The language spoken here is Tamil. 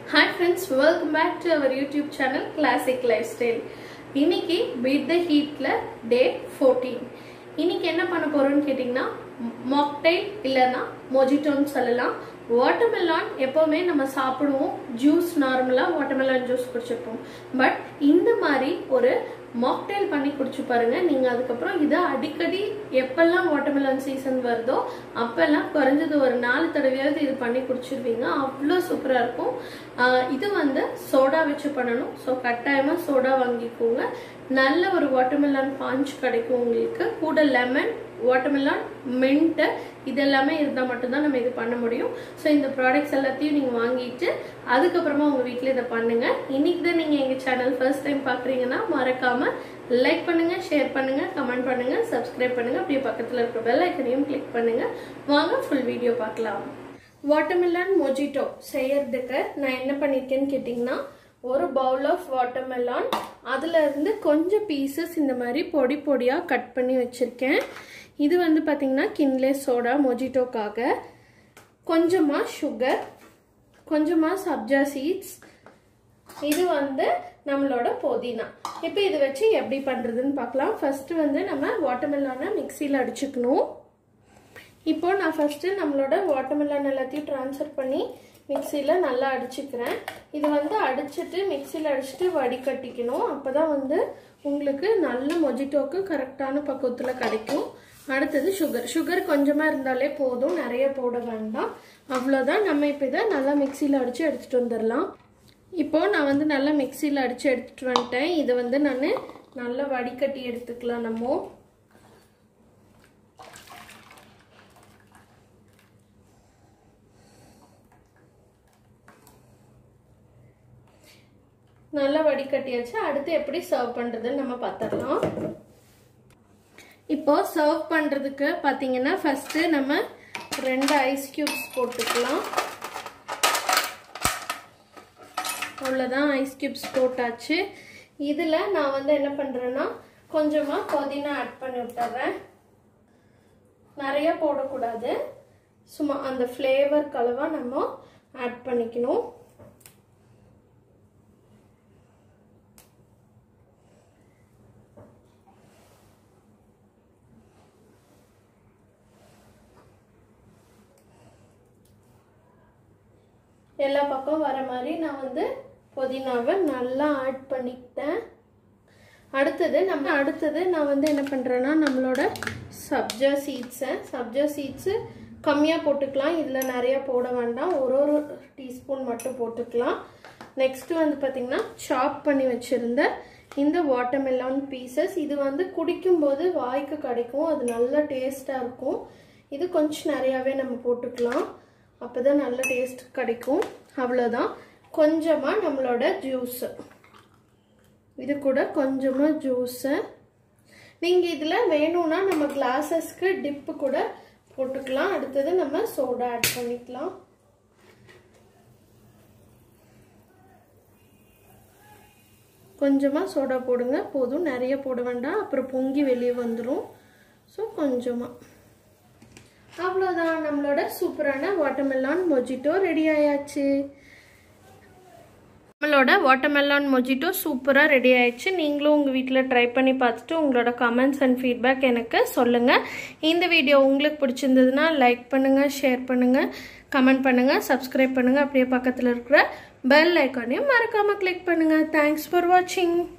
hi friends welcome back to our YouTube channel classic lifestyle இன்னைக்கு பீட் த ஹீட்டில் டே ஃபோர்டீன் இன்னைக்கு என்ன பண்ண போறோம்னு கேட்டிங்கன்னா மாக்டைல் இல்லைன்னா மொஜிட்டோன்னு சொல்லலாம் வாட்டர்மெலான் எப்போவுமே நம்ம சாப்பிடுவோம் ஜூஸ் நார்மலாக வாட்டர்மெலான் ஜூஸ் குடிச்சிருப்போம் பட் இந்த மாதிரி ஒரு மாக்டைல் பண்ணி குடிச்சு பாருங்க நீங்க அதுக்கப்புறம் இதை அடிக்கடி எப்பெல்லாம் வாட்டர்மெலன் சீசன் வருதோ அப்பெல்லாம் குறைஞ்சது ஒரு நாலு தடவையாவது இது பண்ணி குடிச்சிருவீங்க அவ்வளோ சூப்பராக இருக்கும் ஆஹ் இது வந்து சோடா வச்சு பண்ணணும் ஸோ கட்டாயமாக சோடா வாங்கிக்கோங்க நல்ல ஒரு வாட்டர்மெலன் பாஞ்ச் கிடைக்கும் உங்களுக்கு கூட லெமன் வாட்டர்மெலான் மின்ட்டு இதெல்லாமே இருந்தால் மட்டும்தான் நம்ம இது பண்ண முடியும் ஸோ இந்த ப்ராடக்ட்ஸ் எல்லாத்தையும் நீங்கள் வாங்கிட்டு அதுக்கப்புறமா உங்கள் வீட்டில் இதை பண்ணுங்க இன்னைக்கு தான் நீங்கள் எங்கள் சேனல் ஃபர்ஸ்ட் டைம் பார்க்குறீங்கன்னா மறக்காமல் லைக் பண்ணுங்க ஷேர் பண்ணுங்க கமெண்ட் பண்ணுங்க சப்ஸ்கிரைப் பண்ணுங்க அப்படியே பக்கத்தில் இருக்க பெல் ஐக்கனையும் கிளிக் பண்ணுங்க வாங்க ஃபுல் வீடியோ பார்க்கலாம் வாட்டர்மெலான் மொஜிட்டோ செய்யறதுக்கு நான் என்ன பண்ணியிருக்கேன்னு கேட்டிங்கன்னா ஒரு பவுல் ஆஃப் வாட்டர்மெலான் அதில் இருந்து கொஞ்சம் பீசஸ் இந்த மாதிரி பொடி பொடியாக கட் பண்ணி வச்சுருக்கேன் இது வந்து பார்த்திங்கன்னா கின்லே சோடா மொஜிட்டோக்காக கொஞ்சமாக சுகர் கொஞ்சமாக சப்ஜா சீட்ஸ் இது வந்து நம்மளோட புதினா இப்போ இது வச்சு எப்படி பண்ணுறதுன்னு பார்க்கலாம் ஃபஸ்ட்டு வந்து நம்ம வாட்டர்மெலானை மிக்சியில் அடிச்சுக்கணும் இப்போ நான் ஃபஸ்ட்டு நம்மளோட வாட்டர்மெலான் எல்லாத்தையும் ட்ரான்ஸ்ஃபர் பண்ணி மிக்சியில் நல்லா அடிச்சுக்கிறேன் இது வந்து அடிச்சுட்டு மிக்சியில் அடிச்சுட்டு வடிகட்டிக்கணும் அப்போ தான் வந்து உங்களுக்கு நல்ல மொஜிட்டோக்கு கரெக்டான பக்குவத்தில் கிடைக்கும் அடுத்தது சுகர் சுகர் கொஞ்சமாக இருந்தாலே போதும் நிறைய போட வேண்டாம் அவ்வளோதான் நம்ம இப்போ இதை நல்லா மிக்சியில் அடித்து எடுத்துகிட்டு வந்துடலாம் இப்போ நான் வந்து நல்லா மிக்சியில் அடித்து எடுத்துகிட்டு வந்துட்டேன் இதை வந்து நான் நல்லா வடிகட்டி எடுத்துக்கலாம் நம்ம நல்லா வடிகட்டியாச்சு அடுத்து எப்படி சர்வ் பண்ணுறதுன்னு நம்ம பார்த்துடலாம் இப்போ சர்வ் பண்ணுறதுக்கு பார்த்தீங்கன்னா ஃபஸ்ட்டு நம்ம ரெண்டு ஐஸ் க்யூப்ஸ் போட்டுக்கலாம் அவ்வளோதான் ஐஸ் க்யூப்ஸ் போட்டாச்சு இதில் நான் வந்து என்ன பண்ணுறேன்னா கொஞ்சமாக புதினா ஆட் பண்ணி விட்டுறேன் நிறைய போடக்கூடாது சும்மா அந்த ஃப்ளேவர் கலவாக நம்ம ஆட் பண்ணிக்கணும் எல்லா பக்கம் வர மாதிரி நான் வந்து புதினாவை நல்லா ஆட் பண்ணிக்கிட்டேன் அடுத்தது நம்ம அடுத்தது நான் வந்து என்ன பண்ணுறேன்னா நம்மளோட சப்ஜா சீட்ஸை சப்ஜா சீட்ஸு கம்மியாக போட்டுக்கலாம் இதில் நிறைய போட வேண்டாம் ஒரு ஒரு டீஸ்பூன் மட்டும் போட்டுக்கலாம் நெக்ஸ்ட் வந்து பார்த்திங்கன்னா சாப் பண்ணி வச்சுருந்த இந்த வாட்டர்மெலான் பீசஸ் இது வந்து குடிக்கும்போது வாய்க்கு கிடைக்கும் அது நல்ல டேஸ்ட்டாக இருக்கும் இது கொஞ்சம் நிறையாவே நம்ம போட்டுக்கலாம் அப்போ தான் நல்ல டேஸ்ட் கிடைக்கும் அவ்வளோதான் கொஞ்சமாக நம்மளோட ஜூஸு இது கூட கொஞ்சமாக ஜூஸு நீங்கள் இதில் வேணும்னா நம்ம கிளாஸஸ்க்கு டிப்பு கூட போட்டுக்கலாம் அடுத்தது நம்ம சோடா ஆட் பண்ணிக்கலாம் கொஞ்சமாக சோடா போடுங்க போதும் நிறைய போட வேண்டாம் அப்புறம் பொங்கி வெளியே வந்துடும் ஸோ கொஞ்சமாக அவ்வளோதான் நம்மளோட சூப்பரான வாட்டர்மெலான் மொஜிட்டோ ரெடி ஆயாச்சு நம்மளோட வாட்டர்மெலான் மொஜிட்டோ சூப்பராக ரெடி ஆயிடுச்சு நீங்களும் உங்கள் வீட்டில் ட்ரை பண்ணி பார்த்துட்டு உங்களோட கமெண்ட்ஸ் அண்ட் ஃபீட்பேக் எனக்கு சொல்லுங்கள் இந்த வீடியோ உங்களுக்கு பிடிச்சிருந்ததுன்னா லைக் பண்ணுங்கள் ஷேர் பண்ணுங்கள் கமெண்ட் பண்ணுங்கள் சப்ஸ்கிரைப் பண்ணுங்கள் அப்படியே பக்கத்தில் இருக்கிற பெல் ஐக்கானையும் மறக்காமல் கிளிக் பண்ணுங்கள் தேங்க்ஸ் ஃபார் வாட்சிங்